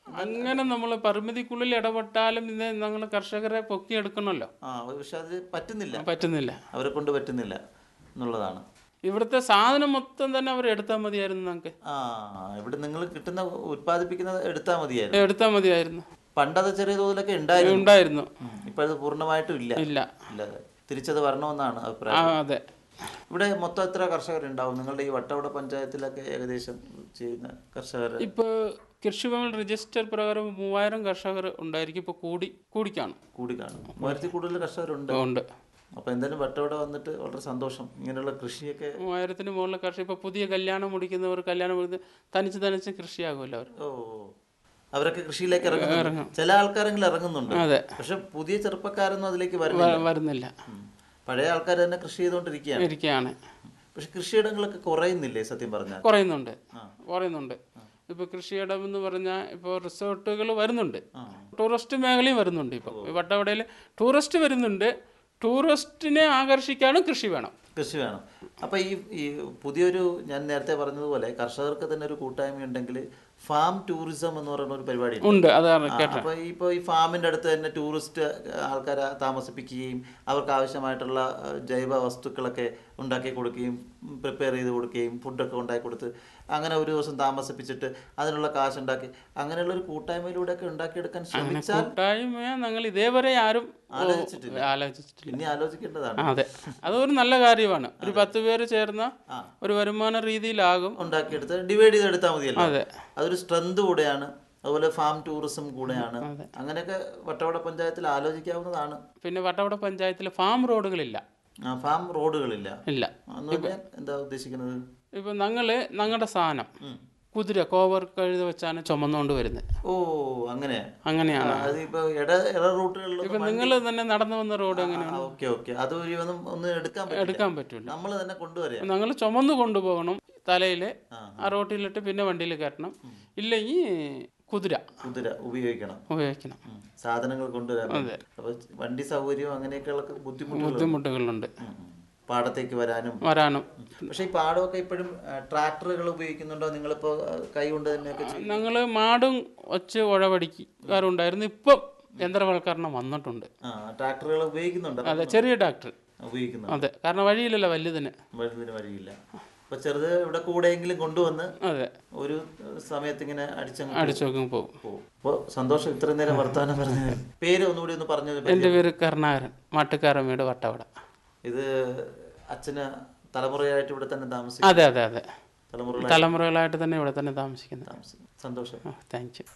അങ്ങനെ നമ്മൾ പരിമിതിക്കുള്ളിൽ ഇടപെട്ടാലും ഇത് ഞങ്ങൾ കർഷകരെ പൊക്കിയെടുക്കണമല്ലോ ആ പക്ഷെ അത് പറ്റുന്നില്ല പറ്റുന്നില്ല അവരെ കൊണ്ട് പറ്റുന്നില്ല എന്നുള്ളതാണ് ഇവിടുത്തെ സാധനം മൊത്തം തന്നെ അവർ എടുത്താൽ മതിയായിരുന്നു ഞങ്ങൾക്ക് ആ ഇവിടെ നിങ്ങൾ കിട്ടുന്ന ഉത്പാദിപ്പിക്കുന്നത് എടുത്താൽ മതിയായിരുന്നു എടുത്താൽ മതിയായിരുന്നു പണ്ടത് ചെറിയ തോതിലൊക്കെ ഉണ്ടായിരുന്നു ഉണ്ടായിരുന്നു ഉം. ഇപ്പൊ അത് പൂർണ്ണമായിട്ടും ഇല്ല ഇല്ല ഇല്ലാതെ തിരിച്ചത് വരണമെന്നാണ് ആ അഭിപ്രായം അതെ ഇവിടെ മൊത്തം എത്ര കർഷകരുണ്ടാവും നിങ്ങളുടെ ഈ വട്ടവട പഞ്ചായത്തിലൊക്കെ ഏകദേശം ചെയ്യുന്ന കർഷകർ ഇപ്പോൾ കൃഷിഭവൻ രജിസ്റ്റർ പ്രകാരം മൂവായിരം കർഷകർ ഉണ്ടായിരിക്കും ഇപ്പോൾ കൂടി കൂടിക്കാണ് കൂടി കാണും മൂവായിരത്തി കൂടുതൽ കർഷകരുണ്ട് ഉണ്ട് അപ്പൊ എന്തായാലും വട്ടവട വന്നിട്ട് വളരെ സന്തോഷം ഇങ്ങനെയുള്ള കൃഷിയൊക്കെ മൂവായിരത്തിന് മുകളിൽ കർഷകർ ഇപ്പോൾ പുതിയ കല്യാണം മുടിക്കുന്നവർ കല്യാണം മുടിക്കുന്ന തനിച്ച് തനിച്ച് കൃഷിയാകുമല്ലോ അവർ ഓ അവരൊക്കെ കൃഷിയിലേക്ക് ഇറങ്ങുന്നു ചില ആൾക്കാരെങ്കിലും ഇറങ്ങുന്നുണ്ട് അതെ പക്ഷെ പുതിയ ചെറുപ്പക്കാരൊന്നും അതിലേക്ക് വരുന്നില്ല വരുന്നില്ല ഉം. പഴയ ആൾക്കാർ തന്നെ കൃഷി ചെയ്തുകൊണ്ടിരിക്കുകയാണ് ഇരിക്കുകയാണ് പക്ഷെ കൃഷിയിടങ്ങളൊക്കെ കുറയുന്നില്ലേ സത്യം പറഞ്ഞാൽ കുറയുന്നുണ്ട് കുറയുന്നുണ്ട് ഇപ്പോൾ കൃഷിയിടം എന്ന് പറഞ്ഞാൽ ഇപ്പോൾ റിസോർട്ടുകൾ വരുന്നുണ്ട് ടൂറിസ്റ്റ് മേഖലയും വരുന്നുണ്ട് ഇപ്പോൾ വട്ടവടയിൽ ടൂറിസ്റ്റ് വരുന്നുണ്ട് ടൂറിസ്റ്റിനെ ആകർഷിക്കാനും കൃഷി വേണം കൃഷി വേണം അപ്പൊ ഈ ഈ പുതിയൊരു ഞാൻ നേരത്തെ പറഞ്ഞതുപോലെ കർഷകർക്ക് തന്നെ ഒരു കൂട്ടായ്മ ഉണ്ടെങ്കിൽ ഫാം ടൂറിസം എന്ന് പറയുന്ന ഒരു പരിപാടി ഉണ്ട്. ഉണ്ട് അതാണ് ആ, അപ്പൊ ഇപ്പൊ ഈ ഫാമിന്റെ അടുത്ത് തന്നെ ടൂറിസ്റ്റ് ആൾക്കാരെ താമസിപ്പിക്കുകയും അവർക്ക് ആവശ്യമായിട്ടുള്ള ആ, ജൈവ വസ്തുക്കളൊക്കെ ഉണ്ടാക്കി കൊടുക്കുകയും പ്രിപ്പയർ ചെയ്ത് കൊടുക്കുകയും ഫുഡൊക്കെ ഉണ്ടാക്കി കൊടുത്ത് അങ്ങനെ ഒരു ദിവസം താമസിപ്പിച്ചിട്ട് അതിനുള്ള കാശ് ഉണ്ടാക്കി അങ്ങനെയുള്ള ഒരു കൂട്ടായ്മയിലൂടെ ഒക്കെ ഉണ്ടാക്കിയെടുക്കാൻ ശ്രമിച്ചാൽ കൂട്ടായ്മ ഞങ്ങൾ ഇതേവരെ ആരും ഓ, ആലോചിച്ചിട്ടില്ല. ആലോചിച്ചിട്ടില്ല ഇനി ആലോചിക്കേണ്ടതാണ് ആ, അതെ അതൊരു നല്ല കാര്യമാണ് ഒരു പത്ത് പേര് ചേർന്ന ഒരു വരുമാന രീതിയിലാകും ഉണ്ടാക്കിയെടുത്ത് ഡിവൈഡ് ചെയ്തെടുത്താൽ മതിയല്ലോ അതെ അതൊരു സ്ട്രെങ്ത് കൂടെയാണ് അതുപോലെ ഫാം ടൂറിസം കൂടെയാണ് അങ്ങനെയൊക്കെ വട്ടവട പഞ്ചായത്തിൽ ആലോചിക്കാവുന്നതാണ് പിന്നെ വട്ടവട പഞ്ചായത്തിൽ ഫാം റോഡുകളില്ല ആ, ഫാം റോഡുകളില്ല ഇല്ല എന്ന് പറഞ്ഞാൽ എന്താ ഉദ്ദേശിക്കുന്നത് ഇപ്പം ഞങ്ങൾ ഞങ്ങളുടെ സാധനം കുതിര കോവർ കഴുത വെച്ചാണ് ചുമന്നുകൊണ്ട് വരുന്നത് ഓ അങ്ങനെ അങ്ങനെയാണ് അത് ഇപ്പൊ ഇട ഇട റൂട്ടുകളിലൊക്കെ ഇപ്പം നിങ്ങൾ തന്നെ നടന്നു വന്ന റോഡ് എങ്ങനെയാണ് ഓക്കെ ഓക്കെ അത് ഒരു ഒന്നും ഒന്ന് എടുക്കാൻ പറ്റില്ല എടുക്കാൻ പറ്റില്ല നമ്മൾ തന്നെ കൊണ്ടുവരിക ഞങ്ങൾ ചുമന്ന് കൊണ്ടുപോകണം തലയിൽ ആ റോട്ടിലിട്ട് പിന്നെ വണ്ടിയിൽ കയറ്റണം ഇല്ലെങ്കിൽ കുതിര കുതിര ഉപയോഗിക്കണം ഉപയോഗിക്കണം ഉം. സാധനങ്ങൾ കൊണ്ടുവരാൻ വേണ്ടി. അപ്പൊ വണ്ടി സൗകര്യം അങ്ങനെയൊക്കെയുള്ള ബുദ്ധിമുട്ടുകൾ ബുദ്ധിമുട്ടുകളുണ്ട് പാടത്തേക്ക് വരാനും വരാനും പക്ഷെ ഈ പാടമൊക്കെ ഇപ്പോഴും ട്രാക്ടറുകൾ ഉപയോഗിക്കുന്നുണ്ടോ നിങ്ങളിപ്പോ ആ, കൈ കൊണ്ട് തന്നെയൊക്കെ ചെയ്യും ഞങ്ങൾ മാടും വച്ച് ഉഴവടിക്കാറുണ്ടായിരുന്നു ഇപ്പം യന്ത്രവൽക്കരണം വന്നിട്ടുണ്ട് ആ ട്രാക്ടറുകൾ ഉപയോഗിക്കുന്നുണ്ട് അതെ ചെറിയ ഡാക്ടർ ഉപയോഗിക്കുന്നുണ്ട് അതെ കാരണം വഴിയില്ലല്ലോ വലുതിന് വലുതിന് വഴിയില്ല അപ്പൊ ചെറുത് ഇവിടെ കൂടെയെങ്കിലും കൊണ്ടുവന്ന് അതെ ഒരു സമയത്ത് ഇങ്ങനെ അടിച്ചങ്ങ് അടിച്ചു നോക്കും പോകും പോകും അപ്പോൾ സന്തോഷം ഇത്രയും നേരം വർത്തമാനം പറഞ്ഞത് പേര് ഒന്നുകൂടി ഒന്ന് പറഞ്ഞു എൻ്റെ പേര് കരുണാകരൻ മാട്ടുകാരൻ വീട് വട്ടവട ഇത് അച്ഛന് തലമുറയായിട്ട് ഇവിടെ തന്നെ താമസിക്കും അതെ അതെ അതെ തലമുറ തലമുറകളായിട്ട് തന്നെ ഇവിടെ തന്നെ താമസിക്കുന്നത് താമസിക്കും സന്തോഷം താങ്ക് യു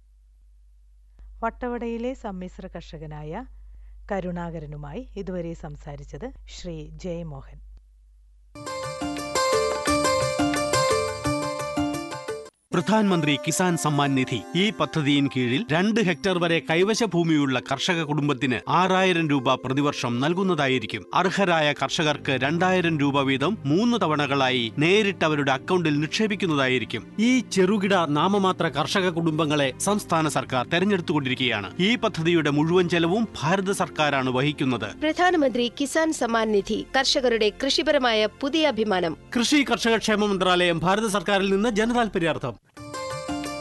വട്ടവടയിലെ സമ്മിശ്ര കർഷകനായ കരുണാകരനുമായി ഇതുവരെ സംസാരിച്ചത് ശ്രീ ജയമോഹൻ പ്രധാൻമന്ത്രി കിസാൻ സമ്മാൻ നിധി ഈ പദ്ധതിയിൻ കീഴിൽ രണ്ട് ഹെക്ടർ വരെ കൈവശ ഭൂമിയുള്ള കർഷക കുടുംബത്തിന് ആറായിരം രൂപ പ്രതിവർഷം നൽകുന്നതായിരിക്കും അർഹരായ കർഷകർക്ക് രണ്ടായിരം രൂപ വീതം മൂന്ന് തവണകളായി നേരിട്ട് അവരുടെ അക്കൗണ്ടിൽ നിക്ഷേപിക്കുന്നതായിരിക്കും ഈ ചെറുകിട നാമമാത്ര കർഷക കുടുംബങ്ങളെ സംസ്ഥാന സർക്കാർ തെരഞ്ഞെടുത്തുകൊണ്ടിരിക്കുകയാണ് ഈ പദ്ധതിയുടെ മുഴുവൻ ചെലവും ഭാരത സർക്കാരാണ് വഹിക്കുന്നത് പ്രധാനമന്ത്രി കിസാൻ സമ്മാൻ നിധി കർഷകരുടെ കൃഷിപരമായ പുതിയ അഭിമാനം കൃഷി കർഷക ക്ഷേമ മന്ത്രാലയം ഭാരത സർക്കാരിൽ നിന്ന് ജനതാൽപര്യാർത്ഥം